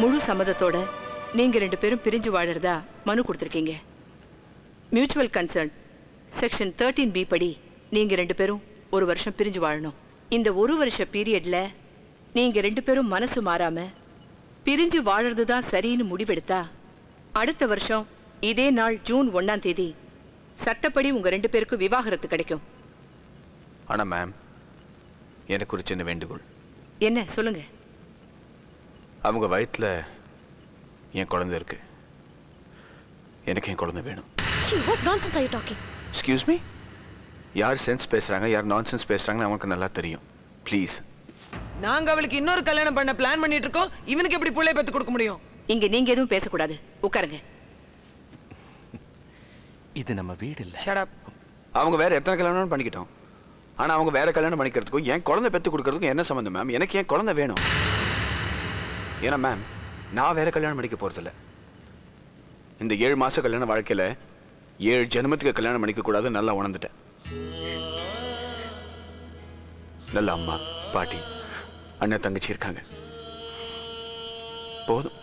முழு சம்மதத்தோட நீங்க ரெண்டு பேரும் பிரிஞ்சு வாழறதா மனு கொடுத்துருக்கீங்க mutual concern section thirteen B படி நீங்க ரெண்டு பேரும் ஒரு வருஷம் பிரிஞ்சு வாழணும் இந்த ஒரு வருஷ பீரியட்ல நீங்க ரெண்டு பேரும் மனசு மாறாம பிரிஞ்சு வாழறது தான் சரின்னு முடிவெடுத்தா அடுத்த வருஷம் இதே நாள் ஜூன் ஒண்ணாம் தேதி சட்டப்படி உங்க ரெண்டு பேருக்கும் விவாகரத்து கிடைக்கும் ஆனா மேம் எனக்கு ஒரு சின்ன வேண்டுகோள் என்ன சொல்லுங்க அவங்க வயித்துல என் குழந்தை இருக்கு எனக்கு என் குழந்தை வேணும் Gee, what nonsense are you talking? Excuse me யார் சென்ஸ் பேசுறாங்க யார் நான்சென்ஸ் பேசுறாங்கன்னு அவனுக்கு நல்லா தெரியும் ப்ளீஸ் நாங்க அவளுக்கு இன்னொரு கல்யாணம் பண்ண பிளான் பண்ணிட்டு இருக்கோம் இவனுக்கு எப்படி பிள்ளை பெத்து கொடுக்க முடியும் இங்க நீங்க எதுவும் பேசக்கூடாது உட்காருங்க இது நம்ம வீடு இல்ல ஷடப் அவங்க வேற எத்தனை கல்யாணம் பண்ணிக்கிட்டோம் ஆனா அவங்க வேற கல்யாணம் பண்ணிக்கிறதுக்கும் என் குழந்தை பெத்து கொடுக்கறதுக்கும் என்ன சம்மந்தம் மேம் எனக்கு என் குழந்தை வேணும் ஏன்னா மேம் நான் வேற கல்யாணம் பண்ணிக்க போறதில்ல இந்த ஏழு மாச கல்யாண வாழ்க்கையில ஏழு ஜென்மத்துக்கு கல்யாணம் பண்ணிக்க கூடாது நல்லா உணர்ந்துட்டேன் நல்ல அம்மா பாட்டி அண்ணன் தங்கச்சி இருக்காங்க போதும்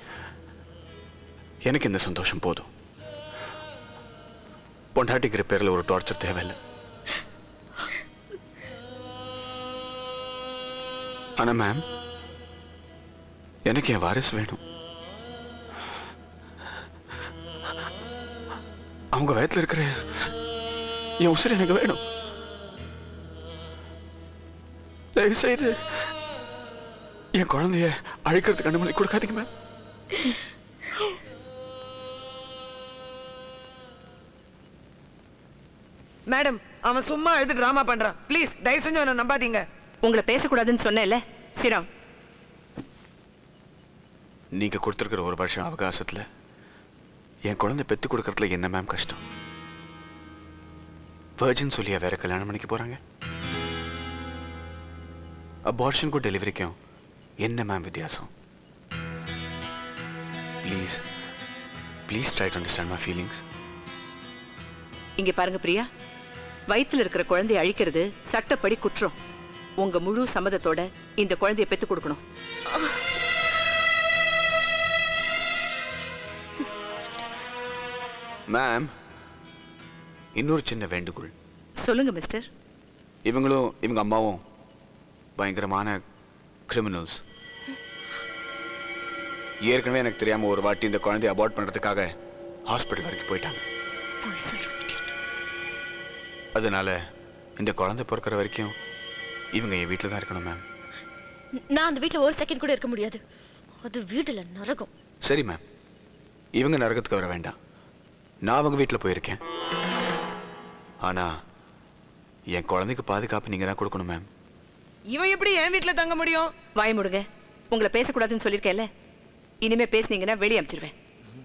எனக்கு இந்த சந்தோஷம் போதும் பொண்டாட்டிக்கிற பேர்ல ஒரு டார்ச்சர் தேவையில்லை ஆனா மேம் எனக்கு என் வாரிசு வேணும் அவங்க வயத்துல இருக்கிற என் உசுர் எனக்கு வேணும் தயவு செய்து என் குழந்தைய அழைக்கிறதுக்கு அனுமதி கொடுக்காதீங்க மேம் மேடம் அவன் சும்மா எழுது டிராமா பண்றான் ப்ளீஸ் தயவு செஞ்சு அவனை நம்பாதீங்க உங்களை பேசக்கூடாதுன்னு சொன்னேன்ல சிராம் நீங்க கொடுத்துருக்கிற ஒரு வருஷம் அவகாசத்துல என் குழந்தை பெத்து கொடுக்கறதுல என்ன மேம் கஷ்டம் வர்ஜின் சொல்லியா வேற கல்யாணம் பண்ணிக்க போறாங்க அபார்ஷனுக்கும் டெலிவரிக்கும் என்ன மேம் வித்தியாசம் please please try to understand my feelings இங்க பாருங்க பிரியா வயித்துல இருக்கிற குழந்தையை அழிக்கிறது சட்டப்படி குற்றம் உங்க முழு சம்மதத்தோட இந்த குழந்தையை பெத்து கொடுக்கணும் மேம் இன்னொரு சின்ன வேண்டுகோள் சொல்லுங்க மிஸ்டர் இவங்களும் இவங்க அம்மாவும் பயங்கரமான கிரிமினல்ஸ் ஏற்கனவே எனக்கு தெரியாம ஒரு வாட்டி இந்த குழந்தைய அபார்ட் பண்றதுக்காக ஹாஸ்பிட்டல் வரைக்கும் போயிட்டாங்க போய் சொல்ற idiot. அதனால இந்த குழந்தை பிறக்கிற வரைக்கும் இவங்க என் வீட்டில் தான் இருக்கணும் மேம் நான் அந்த வீட்ல ஒரு செகண்ட் கூட இருக்க முடியாது அது வீடுல நரகம் சரி மேம் இவங்க நரகத்துக்கு வர வேண்டாம் நான் அவங்க வீட்டில் போயிருக்கேன் ஆனா என் குழந்தைக்கு பாதுகாப்பு நீங்க தான் கொடுக்கணும் மேம் இவன் எப்படி என் வீட்டுல தங்க முடியும் வாய முடுங்க உங்களை பேசக்கூடாதுன்னு சொல்லியிருக்கேன்ல இனிமே பேசுனீங்கன்னா வெளியே அனுப்பிச்சிருவேன்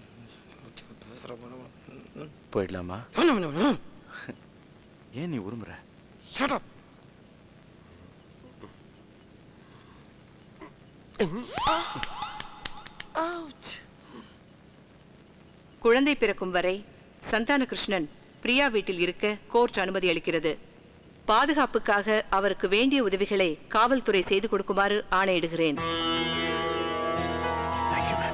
போயிடலாமா ஏன் நீ உருமுற Shut up. Ouch. குழந்தை பிறக்கும் வரை சந்தான கிருஷ்ணன் பிரியா வீட்டில் இருக்க கோர்ட் அனுமதி அளிக்கிறது பாதுகாப்புக்காக அவருக்கு வேண்டிய உதவிகளை காவல்துறை செய்து கொடுக்குமாறு ஆணையிடுகிறேன் தேங்க்யூ மேம்